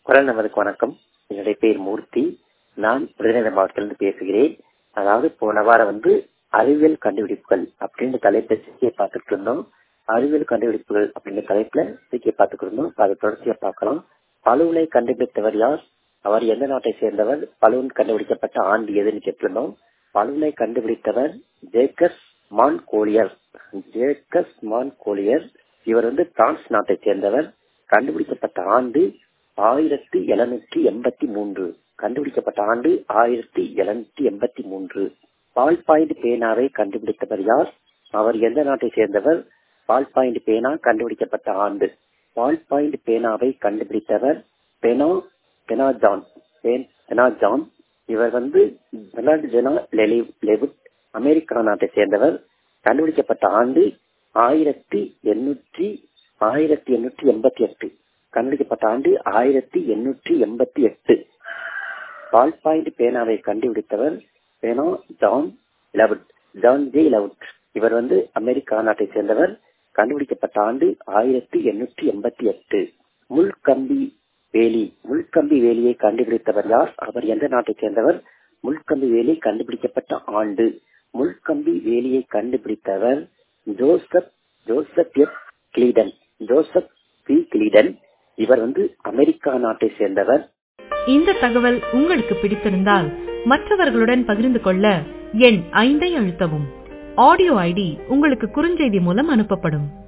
குரல் நமதுக்கு வணக்கம் என்னுடைய பேர் மூர்த்தி நான் விருதுநகர் மாவட்டத்திலிருந்து பேசுகிறேன் அதாவது போன வாரம் வந்து அறிவியல் கண்டுபிடிப்புகள் அப்படின்ற தலைப்பை சிக்கிய பார்த்துட்டு இருந்தோம் அறிவியல் கண்டுபிடிப்புகள் அப்படின்ற தலைப்புல சிக்கிய பார்த்துட்டு இருந்தோம் அதை தொடர்ச்சியா பார்க்கலாம் பழுவினை கண்டுபிடித்தவர் யார் அவர் எந்த நாட்டை சேர்ந்தவர் பழுவன் கண்டுபிடிக்கப்பட்ட ஆண்டு எதுன்னு கேட்டிருந்தோம் பழுவினை கண்டுபிடித்தவர் ஜேக்கஸ் மான் கோலியர் ஜேக்கஸ் மான் கோலியர் இவர் வந்து பிரான்ஸ் நாட்டை சேர்ந்தவர் கண்டுபிடிக்கப்பட்ட ஆண்டு ஆயிரத்தி எழுநூற்றி எண்பத்தி மூன்று கண்டுபிடிக்கப்பட்ட ஆண்டு ஆயிரத்தி எழுநூற்றி எண்பத்தி மூன்று பால் பாயிண்ட் பேனாவை கண்டுபிடித்தவர் யார் அவர் எந்த நாட்டை சேர்ந்தவர் பால் பாயிண்ட் பேனா கண்டுபிடிக்கப்பட்ட ஆண்டு பால் பாயிண்ட் பேனாவை கண்டுபிடித்தவர் பெனா பெனா ஜான் பெனா ஜான் இவர் வந்து பெனாட் ஜெனா லெவுட் அமெரிக்கா நாட்டை சேர்ந்தவர் கண்டுபிடிக்கப்பட்ட ஆண்டு ஆயிரத்தி எண்ணூற்றி ஆயிரத்தி எண்ணூற்றி எண்பத்தி எட்டு கண்டுபிடிக்கப்பட்ட ஆண்டு ஆயிரத்தி எண்ணூற்றி எண்பத்தி எட்டு பால் பாயிண்ட் பேனாவை கண்டுபிடித்தவர் பேனா John Loud John J Loud இவர் வந்து அமெரிக்கா நாட்டை சேர்ந்தவர் கண்டுபிடிக்கப்பட்ட ஆண்டு ஆயிரத்தி எண்ணூற்றி எண்பத்தி எட்டு முள்கம்பி வேலி முள்கம்பி வேலியை கண்டுபிடித்தவர் யார் அவர் எந்த நாட்டை சேர்ந்தவர் முள்கம்பி வேலி கண்டுபிடிக்கப்பட்ட ஆண்டு முள்கம்பி வேலியை கண்டுபிடித்தவர் ஜோசப் ஜோசப் எப் கிளீடன் ஜோசப் பி கிளீடன் இவர் வந்து அமெரிக்கா நாட்டை சேர்ந்தவர் இந்த தகவல் உங்களுக்கு பிடித்திருந்தால் மற்றவர்களுடன் பகிர்ந்து கொள்ள எண் ஐந்தை அழுத்தவும் ஆடியோ ஐடி உங்களுக்கு குறுஞ்செய்தி மூலம் அனுப்பப்படும்